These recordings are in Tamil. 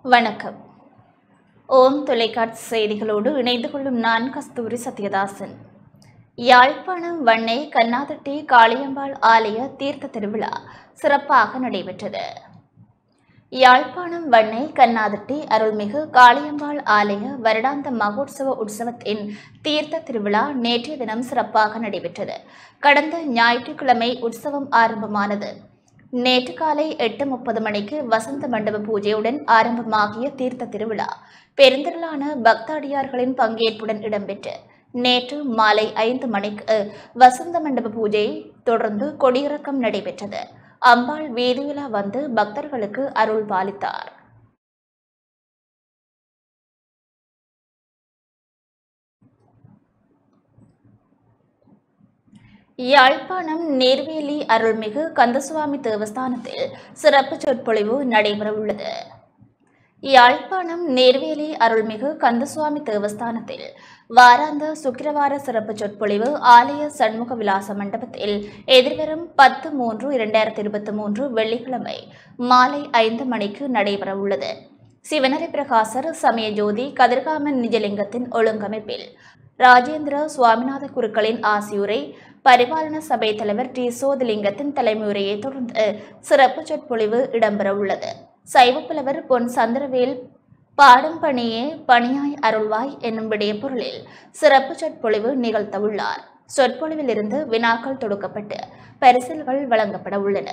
வணக்கம் ஓம் தொலைக்காட்சி செய்திகளோடு இணைந்து கொள்ளும் நான் கஸ்தூரி சத்யதாசன் யாழ்ப்பாணம் வண்ணை கண்ணாதட்டி காளியம்பாள் ஆலய தீர்த்த திருவிழா சிறப்பாக நடைபெற்றது யாழ்ப்பாணம் வண்ணை கண்ணாதட்டி அருள்மிகு காளியம்பாள் ஆலய வருடாந்த மகோற்சவ உற்சவத்தின் தீர்த்த திருவிழா நேற்றைய தினம் சிறப்பாக நடைபெற்றது கடந்த ஞாயிற்றுக்கிழமை உற்சவம் ஆரம்பமானது நேற்று காலை எட்டு முப்பது மணிக்கு வசந்த மண்டப பூஜையுடன் ஆரம்பமாகிய தீர்த்த திருவிழா பெருந்திரளான பக்தாடியார்களின் பங்கேற்புடன் இடம்பெற்று நேற்று மாலை ஐந்து மணிக்கு வசந்த மண்டப பூஜை தொடர்ந்து கொடியிறக்கம் நடைபெற்றது அம்பாள் வீதியுலா வந்து பக்தர்களுக்கு அருள் பாலித்தார் யாழ்ப்பாணம் நேர்வேலி அருள்மிகு கந்தசுவாமி தேவஸ்தானத்தில் சிறப்பு சொற்பொழிவு நடைபெறவுள்ளது யாழ்ப்பாணம் நேர்வேலி அருள்மிகு கந்தசுவாமி தேவஸ்தானத்தில் வாராந்த சுக்கிரவார சிறப்பு சொற்பொழிவு ஆலய சண்முக விலாச மண்டபத்தில் எதிர்வரும் பத்து மூன்று இரண்டாயிரத்தி இருபத்தி மூன்று வெள்ளிக்கிழமை மாலை ஐந்து மணிக்கு நடைபெறவுள்ளது சிவனரி பிரகாசர் சமய ஜோதி கதிர்காமன் நிஜலிங்கத்தின் ஒழுங்கமைப்பில் ராஜேந்திர சுவாமிநாத குருக்களின் ஆசியுரை பரிபாலன சபை தலைவர் டி சோதிலிங்கத்தின் தலைமுறையை தொடர்ந்து சிறப்பு சொற்பொழிவு இடம்பெறவுள்ளது சைவப்புலவர் பொன் சந்திரவேல் பாடும் பணியே பணியாய் அருள்வாய் என்னும் விடைய பொருளில் சிறப்பு சொற்பொழிவு நிகழ்த்தவுள்ளார் சொற்பொழிவிலிருந்து வினாக்கள் தொடுக்கப்பட்டு பரிசில்கள் வழங்கப்பட உள்ளன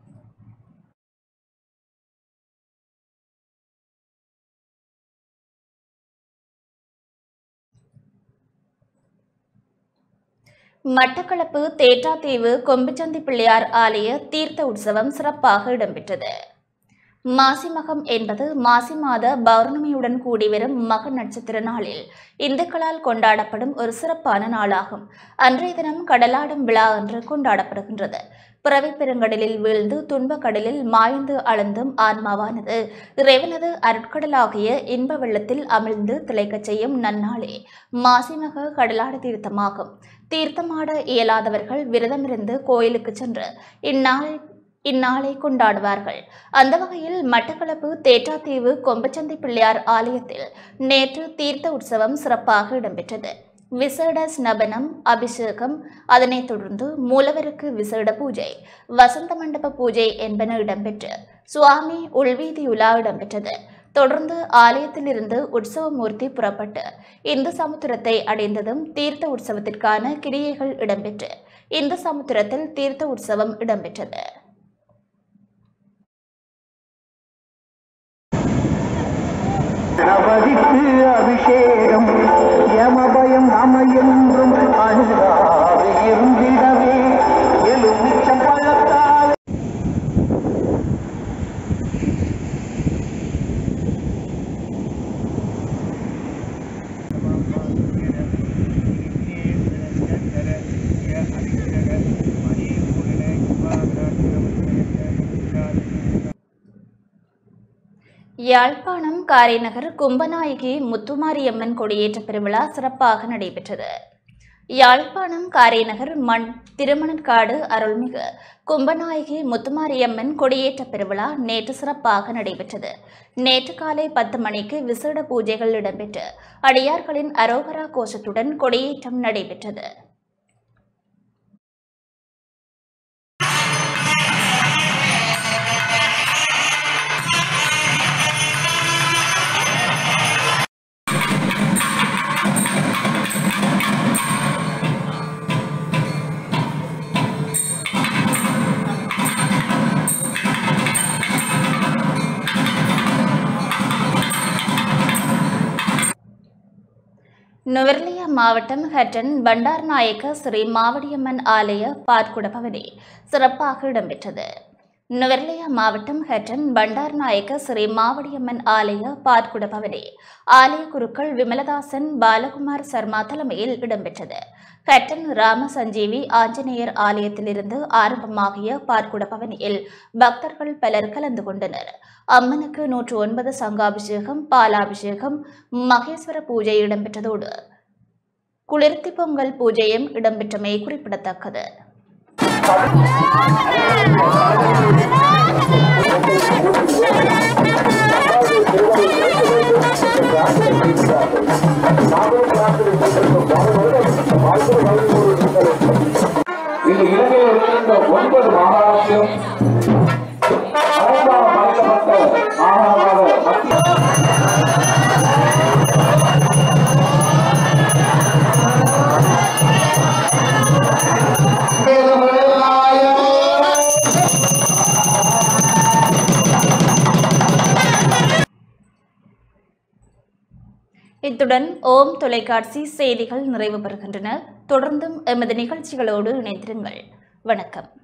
மட்டக்களப்பு தேற்றாத்தீவு கொம்புச்சந்தி பிள்ளையார் ஆலய தீர்த்த உற்சவம் சிறப்பாக இடம்பெற்றது மாசி மகம் என்பது மாசி மாத பௌர்ணமியுடன் கூடி வரும் மக நட்சத்திர நாளில் இந்துக்களால் கொண்டாடப்படும் ஒரு சிறப்பான நாளாகும் அன்றைய தினம் கடலாடும் விழா என்று கொண்டாடப்படுகின்றது பிறவி பெருங்கடலில் வீழ்ந்து துன்பக் கடலில் மாய்ந்து அளந்தும் ஆன்மாவானது இறைவனது அருட்கடலாகிய இன்ப வெள்ளத்தில் அமிழ்ந்து திளைக்கச் செய்யும் நன்னாளே மாசிமக கடலாடு தீர்த்தமாகும் தீர்த்தமாட இயலாதவர்கள் விரதமிருந்து கோயிலுக்கு சென்று இந்நாள் இந்நாளை கொண்டாடுவார்கள் அந்த வகையில் மட்டக்களப்பு தேற்றாத்தீவு கொம்பச்சந்தி பிள்ளையார் ஆலயத்தில் நேற்று தீர்த்த உற்சவம் சிறப்பாக இடம்பெற்றது விசேட ஸ்நபனம் அபிஷேகம் அதனைத் தொடர்ந்து மூலவருக்கு விசேட பூஜை வசந்த மண்டப பூஜை என்பன இடம்பெற்று சுவாமி உள்வீதியுலா இடம்பெற்றது தொடர்ந்து ஆலயத்திலிருந்து உற்சவமூர்த்தி புறப்பட்டு இந்து சமுத்திரத்தை அடைந்ததும் தீர்த்த உற்சவத்திற்கான கிரியைகள் இடம்பெற்று இந்து சமுத்திரத்தில் தீர்த்த உற்சவம் இடம்பெற்றது கணபதிக்கு அபிஷேகம் யமபயம் நம என்றும் அணுகாது இருந்திடவே எலுமிச்சம் பழத்தால் யாழ்ப்பாணம் காரைநகர் கும்பநாயகி முத்துமாரியம்மன் கொடியேற்ற பெருவிழா சிறப்பாக நடைபெற்றது யாழ்ப்பாணம் காரைநகர் மண் திருமணக்காடு அருள்மிகு கும்பநாயகி முத்துமாரியம்மன் கொடியேற்ற பெருவிழா நேற்று சிறப்பாக நடைபெற்றது நேற்று காலை பத்து மணிக்கு விசேட பூஜைகள் இடம்பெற்று அடியார்களின் அரோகரா கோஷத்துடன் கொடியேற்றம் நடைபெற்றது நுவர்லியா மாவட்டம் ஹட்டன் பண்டார்நாயக்க ஸ்ரீ மாவடியம்மன் ஆலய பாற்குட பவனி சிறப்பாக இடம்பெற்றது நுவர்லியா மாவட்டம் ஹட்டன் பண்டார்நாயக்க ஸ்ரீ மாவடியம்மன் ஆலய பாற்குட பவனி ஆலய குருக்கள் விமலதாசன் பாலகுமார் சர்மா தலைமையில் இடம்பெற்றது ஹட்டன் ராம சஞ்சீவி ஆஞ்சநேயர் ஆலயத்திலிருந்து ஆரம்பமாகிய பாற்குட பவனியில் பக்தர்கள் பலர் கலந்து கொண்டனர் அம்மனுக்கு நூற்று ஒன்பது சங்காபிஷேகம் பாலாபிஷேகம் மகேஸ்வர பூஜை இடம்பெற்றதோடு குளிர்த்தி பொங்கல் பூஜையும் இடம்பெற்றமை குறிப்பிடத்தக்கது Thank இந்த இலங்கையில் இருக்கின்ற ஒன்பது மாகாணத்திலும் அரசாங்கம் அளிக்கப்பட்ட மாகாணமாக மத்திய இத்துடன் ஓம் தொலைக்காட்சி செய்திகள் நிறைவு பெறுகின்றன தொடர்ந்தும் எமது நிகழ்ச்சிகளோடு இணைந்திருங்கள் வணக்கம்